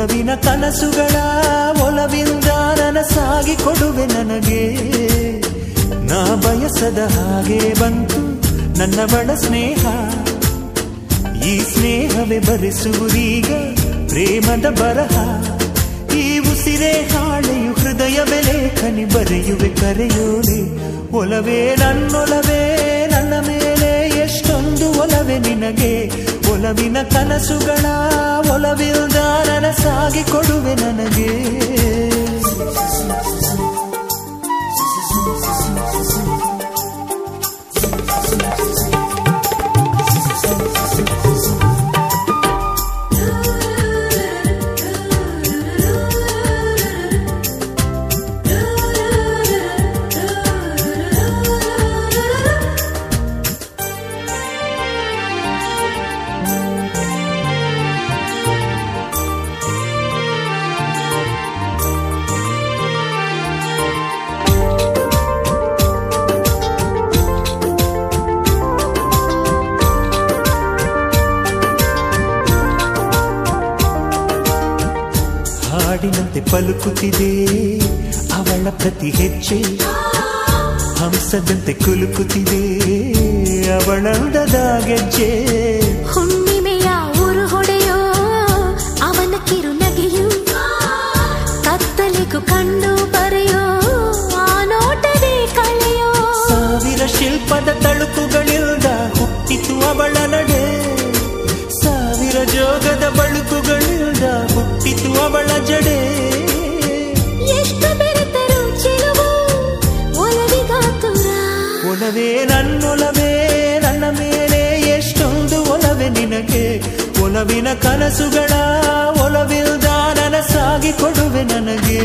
ಒಲವಿನ ಕನಸುಗಳ ಒಲವಿಂದ ನನಸಾಗಿ ಕೊಡುವೆ ನನಗೆ ನಾ ಬಯಸದ ಹಾಗೆ ಬಂತು ನನ್ನ ಬಡ ಸ್ನೇಹ ಈ ಸ್ನೇಹವೇ ಬರೆಸುವುದೀಗ ಪ್ರೇಮದ ಬರಹ ಈ ಉಸಿರೇ ಹಾಳೆಯು ಹೃದಯವೇ ಲೇಖನಿ ಬರೆಯುವೆ ಕರೆಯೋಲೆ ಒಲವೇ ನನ್ನೊಲವೇ ನನ್ನ ಮೇಲೆ ಎಷ್ಟೊಂದು ಒಲವೇ ನಿನಗೆ ಒಲವಿನ ಕನಸುಗಳ ಒಲವಿಲ್ದ ನನಸಾಗಿ ಕೊಡುವೆ ನನಗೆ ಹಾಡಿನಂತೆ ಪಲುಕುತ್ತಿದೆ ಅವಳ ಪ್ರತಿ ಹೆಜ್ಜೆ ಹಂಸದಂತೆ ಕುಲುಕುತ್ತಿದೆ ಅವಳಂದದ ಗೆಜ್ಜೆ ಹುಣ್ಣಿಮೆಯ ಊರು ಹೊಡೆಯೋ ಅವನ ಕಿರುನಗೆಯು ಕತ್ತಲಿಗೂ ಕಣ್ಣು ಬರೆಯೋ ಆ ನೋಟವೇ ಕಳೆಯೋ ಸಾವಿರ ಶಿಲ್ಪದ ತಳುಕುಗಳಿಲ್ದ ಹುಟ್ಟಿತು ಅವಳ ನಡೆ ಸಾವಿರ ಜೋಗದ ಬಳುಕುಗಳಿಲ್ದ ಹುಟ್ಟಿತು ಅವಳ ಜಡೆ ಎಷ್ಟು ಬೆರೆತರು ಚೆಲುವು ಒಲವಿಗಾತುರ ಒಲವೇ ನನ್ನೊಲವೇ ನನ್ನ ಮೇಲೆ ಎಷ್ಟೊಂದು ಒಲವೇ ನಿನಗೆ ಒಲವಿನ ಕನಸುಗಳ ಒಲವಿಲ್ದ ನನಸಾಗಿ ಕೊಡುವೆ ನನಗೆ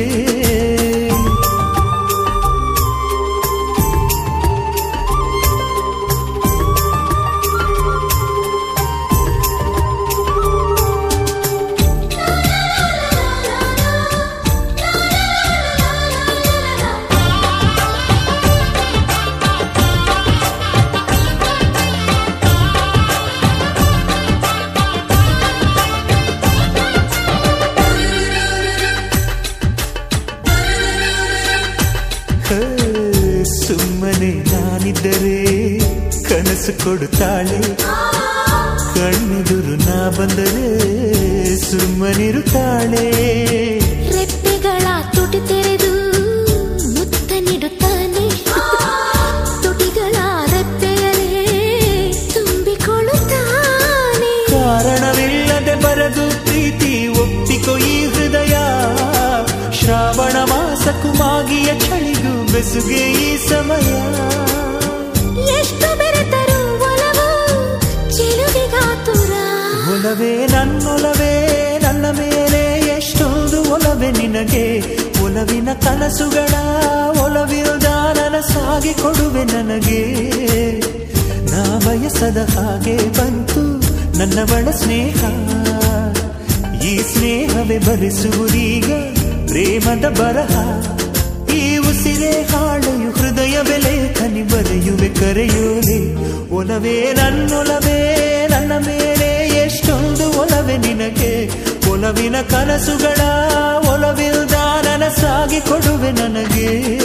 ಹೇ, ಸುಮ್ಮನೆ ನಾನಿದ್ದರೆ ಕನಸು ಕೊಡುತ್ತಾಳೆ ಕಣ್ಣೆದುರು ನಾ ಬಂದರೆ ಸುಮ್ಮನಿರುತ್ತಾಳೆ ರೆಪ್ಪೆಗಳ ತುಟಿ ತೆರೆದು ಮುತ್ತ ನೀಡುತ್ತಾನೆ ತುಟಿಗಳ ರೆಪ್ಪೆಯಲೇ ತುಂಬಿಕೊಳ್ಳುತ್ತಾನೆ ಕಾರಣವಿಲ್ಲದೆ ಬರದು ಪ್ರೀತಿ ಒಪ್ಪಿಕೊ ಈ ಹೃದಯ ಶ್ರಾವಣ ಮಾಸಕ್ಕೂ ಮಾಗಿಯ ಚಳಿಗೂ ಬೆಸುಗೆ ಈ ಸಮಯ ಎಷ್ಟು ಬೆರೆತರು ಒಲವು ಚೆಲುವಿಗಾತುರ ಒಲವೇ ನನ್ನೊಲವೇ ನನ್ನ ಮೇಲೆ ಎಷ್ಟೊಂದು ಒಲವೇ ನಿನಗೆ ಒಲವಿನ ಕನಸುಗಳ ಒಲವಿಲ್ದ ನನಸಾಗಿ ಕೊಡುವೆ ನನಗೆ ನಾ ಬಯಸದ ಹಾಗೆ ಬಂತು ನನ್ನ ಬಡ ಸ್ನೇಹ ಈ ಸ್ನೇಹವೇ ಬರೆಸುವುದೀಗ ಪ್ರೇಮದ ಬರಹ ಈ ಉಸಿರೇ ಹಾಳೆಯು ಹೃದಯ ಬೆಲೆ ಕನಿ ಬರೆಯುವೆ ಕರೆಯೋಲೆ ಒಲವೇ ನನ್ನೊಲವೇ ನನ್ನ ಮೇಲೆ ಎಷ್ಟೊಂದು ಒಲವೇ ನಿನಗೆ ಒಲವಿನ ಕನಸುಗಳ ಒಲವಿಲ್ದ ನನಸಾಗಿ ಕೊಡುವೆ ನನಗೆ